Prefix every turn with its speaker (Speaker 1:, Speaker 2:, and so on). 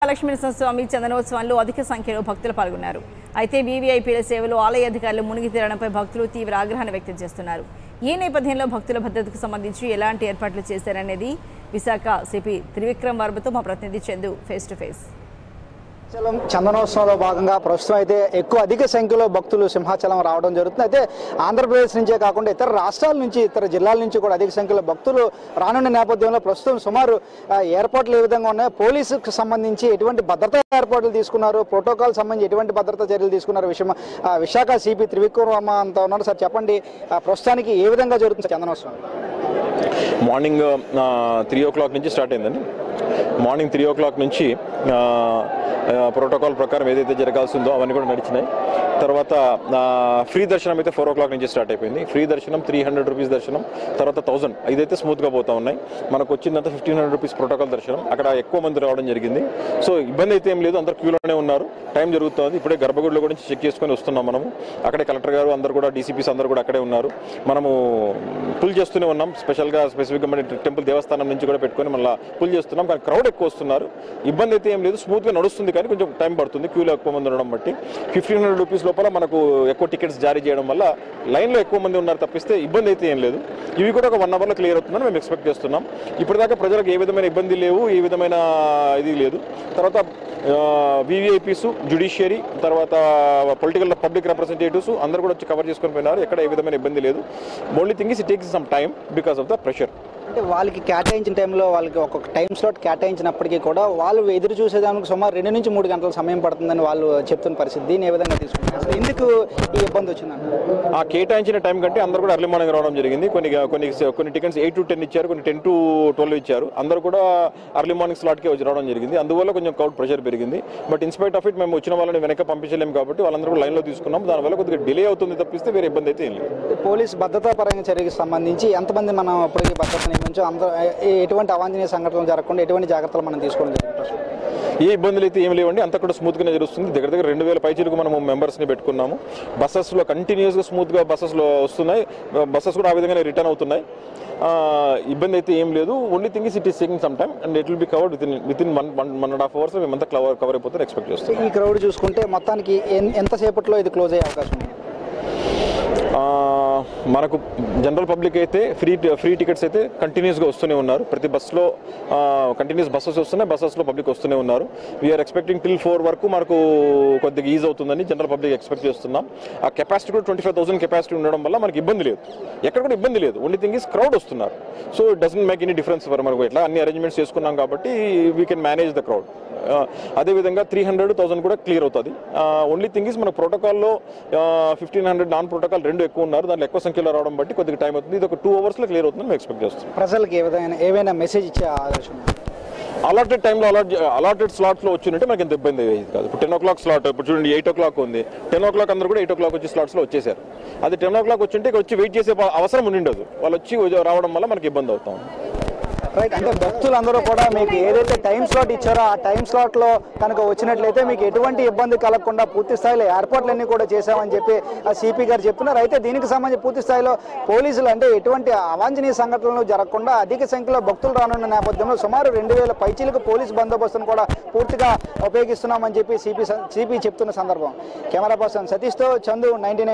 Speaker 1: మహాలక్ష్మీ స్వామి చందనోత్సవంలో అధిక సంఖ్యలో భక్తులు పాల్గొన్నారు అయితే వీవీఐపీల సేవలు ఆలయ అధికారులు మునిగి తీరడంపై భక్తులు తీవ్ర ఆగ్రహాన్ని వ్యక్తం చేస్తున్నారు ఈ నేపథ్యంలో భక్తుల భద్రతకు సంబంధించి ఎలాంటి ఏర్పాట్లు చేశారనేది విశాఖ సిపి త్రివిక్రమ్ వర్మతో మా ప్రతినిధి Chandu face to face
Speaker 2: Simhachalam చందనోత్సవంలో భాగంగా ప్రస్తుతం అయితే ఎక్కువ అధిక సంఖ్యలో భక్తులు సింహాచలం రావడం జరుగుతుంది అయితే ఆంధ్రప్రదేశ్ నుంచే కాకుండా ఇతర రాష్ట్రాల నుంచి ఇతర జిల్లాల నుంచి కూడా అధిక సంఖ్యలో భక్తులు రానున్న నేపథ్యంలో ప్రస్తుతం సుమారు ఆ, ఏర్పాట్లు ఏ విధంగా ఉన్నాయి పోలీసుకు సంబంధించి ఎటువంటి భద్రతా ఏర్పాట్లు తీసుకున్నారు ప్రోటోకాల్ సంబంధించి ఎటువంటి భద్రతా చర్యలు తీసుకున్నారు విషయం ఆ, విశాఖ సిపి త్రివిక్రమ అంతా ఉన్నారు సార్ చెప్పండి ఆ, ప్రస్తుతానికి ఏ విధంగా జరుగుతుంది Chandanotsavam
Speaker 3: morning three o'clock నుంచి స్టార్ట్ అయిందండి మార్నింగ్ త్రీ ఓ క్లాక్ నుంచి ప్రోటోకాల్ ప్రకారం ఏదైతే జరగాల్సిందో అవన్నీ కూడా నడిచినాయి తర్వాత ఫ్రీ దర్శనం అయితే ఫోర్ ఓ క్లాక్ నుంచి స్టార్ట్ అయిపోయింది ఫ్రీ దర్శనం త్రీ హండ్రెడ్ రూపీస్ దర్శనం తర్వాత థౌసండ్ ఇదైతే స్మూత్గా పోతా ఉన్నాయి మనకు వచ్చిందంతా ఫిఫ్టీన్ హండ్రెడ్ రూపీస్ ప్రోటోకాల్ దర్శనం అక్కడ ఎక్కువ మంది రావడం జరిగింది సో ఇబ్బంది అయితే ఏం లేదు అందరు క్యూలోనే ఉన్నారు టైం జరుగుతుంది ఇప్పుడే గర్భగుడిలో కూడా చెక్ చేసుకొని వస్తున్నాం మనము అక్కడే కలెక్టర్ గారు అందరు కూడా డీసీపీస్ అందరు కూడా అక్కడే ఉన్నారు మనము పుల్ చేస్తూనే ఉన్నాం స్పెషల్గా స్పెసిఫిక్గా మన టెంపుల్ దేవస్థానం నుంచి కూడా పెట్టుకొని మళ్ళీ పుల్ చేస్తున్నాం కానీ క్రౌడ్ ఎక్కువ వస్తున్నారు ఇబ్బంది అయితే ఏం లేదు స్మూత్గా నడుస్తుంది కానీ కొంచెం టైం పడుతుంది క్యూలో ఎక్కువ మంది ఉండడం బట్టి ఫిఫ్టీన్ హండ్రెడ్ రూపీస్ లోపల మనకు ఎక్కువ టికెట్స్ జారీ చేయడం వల్ల లైన్లో ఎక్కువ మంది ఉన్నారు తప్పిస్తే ఇబ్బంది అయితే ఏం లేదు ఇవి కూడా ఒక వన్ అవర్లో క్లియర్ అవుతుందని మేము ఎక్స్పెక్ట్ చేస్తున్నాం ఇప్పటిదాకా ప్రజలకు ఏ విధమైన ఇబ్బంది లేవు ఏ విధమైన ఇది లేదు తర్వాత వివిఐపీస్ జుడిషియరీ తర్వాత పొలిటికల్ పబ్లిక్ రిప్రజెంటేటివ్స్ అందరూ కూడా వచ్చి కవర్ చేసుకొని పోయినారు ఎక్కడ ఏ విధమైన ఇబ్బంది లేదు only thing is it takes some time because of the pressure
Speaker 2: అంటే వాళ్ళకి కేటాయించిన టైంలో వాళ్ళకి ఒక్కొక్క టైం స్లాట్ కేటాయించినప్పటికీ కూడా వాళ్ళు ఎదురు చూసేదానికి సుమారు రెండు నుంచి మూడు గంటల సమయం పడుతుందని వాళ్ళు చెప్తున్న పరిస్థితి దీన్ని ఏ విధంగా తీసుకుంటారు అసలు ఎందుకు ఈ ఇబ్బంది వచ్చిందంట
Speaker 3: ఆ కేటాయించిన టైం కంటే అందరూ కూడా అర్లీ మార్నింగ్ రావడం జరిగింది కొన్ని కొన్ని కొన్ని టికెట్స్ ఎయిట్ టు టెన్ ఇచ్చారు కొన్ని టెన్ టు ట్వెల్వ్ ఇచ్చారు అందరూ కూడా అర్లీ మార్నింగ్ స్లాట్కే వచ్చి రావడం జరిగింది అందువల్ల కొంచెం క్రౌడ్ ప్రెషర్ పెరిగింది బట్ ఇన్స్పైట్ ఆఫ్ ఇట్ మేము వచ్చిన వాళ్ళని వెనక పంపించలేము కాబట్టి వాళ్ళందరూ కూడా లైన్లో తీసుకున్నాం దానివల్ల కొద్దిగా డిలే అవుతుంది తప్పిస్తే వేరే ఇబ్బంది అయితే ఏం లేదు
Speaker 2: పోలీస్ భద్రతా పరంగా చర్యకి సంబంధించి ఎంతమంది మనం ఇప్పటికీ భద్రత నియమించో అంత ఏ- ఎటువంటి అవాంఛనీయ సంఘటనలు జరగకుండా ఎటువంటి జాగ్రత్తలు మనం తీసుకోవడం జరుగుతుంది
Speaker 3: ఏ ఇబ్బందులు అయితే ఏం లేవండి అంతా కూడా స్మూత్గానే జరుగుతుంది దగ్గర దగ్గర రెండు వేల పైచీలకు మనము మెంబర్స్ని పెట్టుకున్నాము బస్సెస్లో కంటిన్యూస్గా స్మూత్గా బస్సెస్లో వస్తున్నాయి బస్సెస్ కూడా ఆ విధంగానే రిటర్న్ అవుతున్నాయి ఆ, ఇబ్బంది అయితే ఏం లేదు only thing is it is taking some time and it will be covered within within one one one and half hours మేమంతా కవర్ కవర్ అయిపోతారు ఎక్స్పెక్ట్ చేస్తాం
Speaker 2: ఈ క్రౌడ్ చూసుకుంటే మొత్తానికి ఎన్- ఎంతసేపట్లో ఇది క్లోజ్ అయ్యే అవకాశం ఉంది
Speaker 3: ఆ, మనకు జనరల్ పబ్లిక్ అయితే ఫ్రీ ఫ్రీ టికెట్స్ అయితే కంటిన్యూస్గా వస్తూనే ఉన్నారు ప్రతి బస్సులో కంటిన్యూస్ బస్సెస్ వస్తున్నాయి బస్సెస్లో పబ్లిక్ వస్తూనే ఉన్నారు వీఆర్ ఎక్స్పెక్టింగ్ టిల్ ఫోర్ వరకు మనకు కొద్దిగా ఈజ్ అవుతుందని జనరల్ పబ్లిక్ ఎక్స్పెక్ట్ చేస్తున్నాం ఆ కెపాసిటీ కూడా ట్వంటీ ఫైవ్ థౌసండ్ కెపాసిటీ ఉండడం వల్ల మనకి ఇబ్బంది లేదు ఎక్కడ కూడా ఇబ్బంది లేదు ఓన్లీ థింగ్ ఇస్ క్రౌడ్ వస్తున్నారు so it doesn't make any difference for మనకు ఇట్లా అన్ని అరేంజ్మెంట్స్ చేసుకున్నాం కాబట్టి we can manage the crowd అదేవిధంగా త్రీ హండ్రెడ్ థౌసండ్ కూడా క్లియర్ అవుతుంది ఓన్లీ థింగ్ ఇస్ మన ప్రోటోకాల్లో ఫిఫ్టీన్ హండ్రెడ్ నాన్ ప్రోటోకాల్ రెండు ఎక్కువ ఉన్నారు దాంట్లో ఎక్కువ సంఖ్యలో రావడం బట్టి కొద్దిగా టైం అవుతుంది ఇది ఒక టూ అవర్స్లో క్లియర్ అవుతుందని మేము ఎక్స్పెక్ట్ చేస్తాం
Speaker 2: ప్రజలకు ఏ విధమైన ఏవైనా మెసేజ్ ఇచ్చే ఆలోచన ఉందా?
Speaker 3: అలాటెడ్ టైంలో అలాట్ అలాటెడ్ స్లాట్స్లో వచ్చినట్టే మనకి ఎంత ఇబ్బంది అయ్యేది కాదు ఇప్పుడు టెన్ ఓ క్లాక్ స్లాట్ ఇప్పుడు చూడండి ఎయిట్ ఓ క్లాక్ ఉంది టెన్ ఓ క్లాక్ అందరూ కూడా ఎయిట్ ఓ క్లాక్ వచ్చి స్లాట్స్లో వచ్చేసారు అది టెన్ ఓ క్లాక్ వచ్చింటే ఇక వచ్చి వెయిట్ చేసే అవసరం ఉండిండదు వాళ్ళు వచ్చి రావడం వల్ల మనకి ఇబ్బంది అవుతాం
Speaker 2: రైట్ అంటే భక్తులందరూ కూడా మీకు ఏదైతే టైం స్లాట్ ఇచ్చారో ఆ టైం స్లాట్ లో కనుక వచ్చినట్లయితే మీకు ఎటువంటి ఇబ్బంది కలగకుండా పూర్తి స్థాయిలో ఏర్పాట్లన్నీ కూడా చేశామని చెప్పి ఆ సిపి గారు చెప్తున్నారు అయితే దీనికి సంబంధించి పూర్తి స్థాయిలో పోలీసులు అంటే ఎటువంటి అవాంఛనీయ సంఘటనలు జరగకుండా అధిక సంఖ్యలో భక్తులు రానున్న నేపథ్యంలో సుమారు రెండు వేల పైచీలకు పోలీసు బందోబస్తును కూడా పూర్తిగా ఉపయోగిస్తున్నామని చెప్పి సిపి సిపి చెప్తున్న సందర్భం కెమెరా పర్సన్ సతీష్తో చందు నైన్టీ